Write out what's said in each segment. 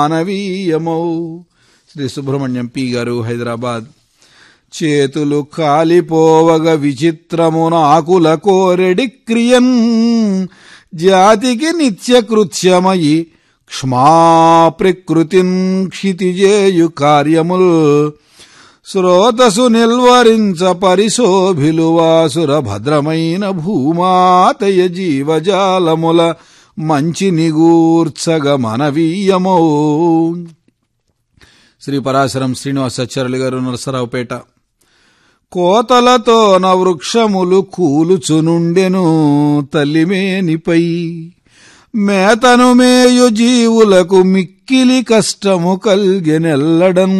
మానవీయమౌ Shri Subrahmanyam P గారు హైదరాబాద్ చేతులు కాలిపోవగ విచిత్రమున ఆకుల కోరెడి క్రియన్ జాతికి నిత్యకృత్యమయి క్ష్మా ప్రకృతిన్ క్షితిజేయు కార్యముల్ శ్రోతసు నిల్వరించ పరిశోభిలువాసుర భద్రమైన భూమాతయ జీవజాలముల మంచి నిగూర్చగ మనవీయమో శ్రీ పరాశరం శ్రీనివాస సత్యరళి గారు నరసరావుపేట కోతలతో వృక్షములు కూలుచునుండెను తల్లిమేనిపై మేతను మేయు జీవులకు మిక్కిలి కష్టము కల్గెనెల్లడం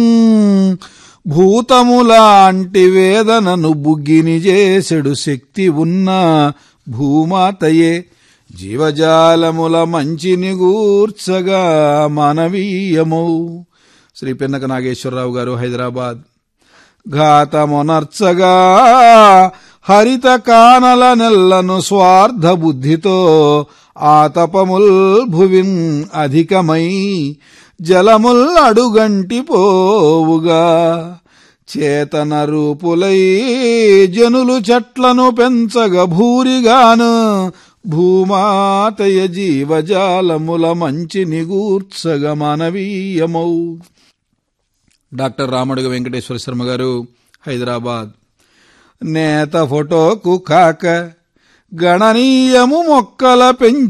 భూతములాంటి వేదనను బుగ్గిని చేసెడు శక్తి ఉన్న భూమాతయే జీవజాలముల మంచిని గూర్చగా మానవీయమౌ శ్రీ పిన్నక నాగేశ్వరరావు గారు హైదరాబాద్ ఘాతమునర్చగా హరిత కానల నెల్లను స్వార్థ బుద్ధితో ఆతపముల్ భువిన్ అధికమై జలముల్ అడుగంటి పోవుగా చేతన రూపులై జనులు చెట్లను పెంచగ భూరిగాను భూమాతయ జీవజాలముల మంచి నిగూర్చగ మానవీయమౌ డాక్టర్ రామడుగ వెంకటేశ్వర శర్మ గారు హైదరాబాద్ నేత ఫోటోకు కాక గణనీయము మొక్కల పెంచి